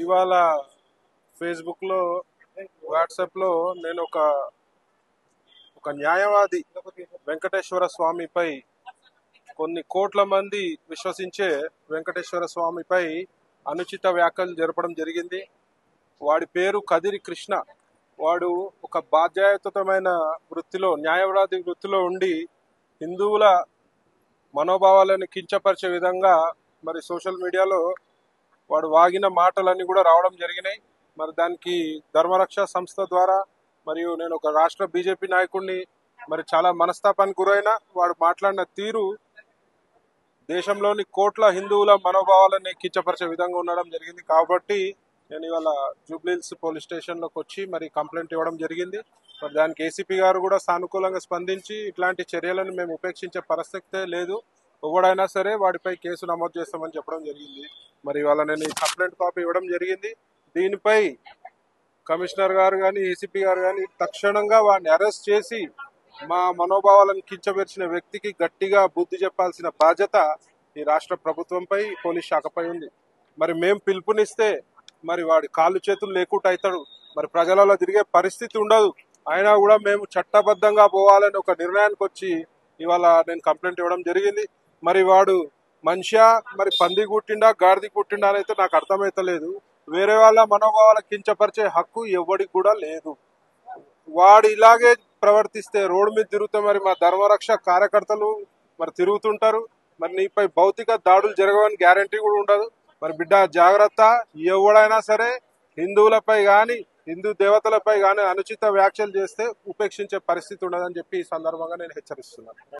ఇవాళ ఫేస్బుక్లో వాట్సాప్లో నేను ఒక ఒక న్యాయవాది వెంకటేశ్వర స్వామిపై కొన్ని కోట్ల మంది విశ్వసించే వెంకటేశ్వర స్వామిపై అనుచిత వ్యాఖ్యలు జరపడం జరిగింది వాడి పేరు కదిరి కృష్ణ వాడు ఒక బాధ్యాయుతమైన వృత్తిలో న్యాయవాది వృత్తిలో ఉండి హిందువుల మనోభావాలను కించపరిచే విధంగా మరి సోషల్ మీడియాలో వాడు వాగిన మాటలన్నీ కూడా రావడం జరిగినాయి మరి దానికి ధర్మరక్ష సంస్థ ద్వారా మరియు నేను ఒక రాష్ట్ర బీజేపీ నాయకుడిని మరి చాలా మనస్తాపానికి గురైన వాడు మాట్లాడిన తీరు దేశంలోని కోట్ల హిందువుల మనోభావాలని కించపరిచే విధంగా ఉండడం జరిగింది కాబట్టి నేను ఇవాళ జూబ్లీహిల్స్ పోలీస్ స్టేషన్లోకి వచ్చి మరి కంప్లైంట్ ఇవ్వడం జరిగింది మరి దానికి ఏసీపీ గారు కూడా సానుకూలంగా స్పందించి ఇట్లాంటి చర్యలను మేము ఉపేక్షించే పరిస్థితే లేదు ఎవడైనా సరే వాడిపై కేసు నమోదు చేస్తామని చెప్పడం జరిగింది మరి ఇవాళ నేను ఈ కంప్లైంట్ కాపీ ఇవ్వడం జరిగింది దీనిపై కమిషనర్ గారు కానీ ఏసీపీ గారు కానీ తక్షణంగా వాడిని అరెస్ట్ చేసి మా మనోభావాలను కించపరిచిన వ్యక్తికి గట్టిగా బుద్ధి చెప్పాల్సిన బాధ్యత ఈ రాష్ట్ర ప్రభుత్వంపై పోలీస్ శాఖపై ఉంది మరి మేం పిలుపునిస్తే మరి వాడి కాళ్ళు చేతులు లేకుండా అవుతాడు మరి ప్రజలలో తిరిగే పరిస్థితి ఉండదు అయినా కూడా మేము చట్టబద్ధంగా పోవాలని ఒక నిర్ణయానికి వచ్చి ఇవాళ నేను కంప్లైంట్ ఇవ్వడం జరిగింది మరి వాడు మనిషా మరి పంది కుట్టిండా గాడిది కుట్టిండా అని అయితే నాకు అర్థమైతలేదు వేరే వాళ్ళ మనోభావాల కించపరిచే హక్కు ఎవడికి కూడా లేదు వాడు ఇలాగే ప్రవర్తిస్తే రోడ్డు మీద తిరుగుతే మరి మా ధర్మరక్ష కార్యకర్తలు మరి తిరుగుతుంటారు మరి నీపై భౌతిక దాడులు జరగవని గ్యారంటీ కూడా ఉండదు మరి బిడ్డ జాగ్రత్త ఎవడైనా సరే హిందువులపై గాని హిందూ దేవతలపై గాని అనుచిత వ్యాఖ్యలు చేస్తే ఉపేక్షించే పరిస్థితి ఉండదని చెప్పి ఈ సందర్భంగా నేను హెచ్చరిస్తున్నాను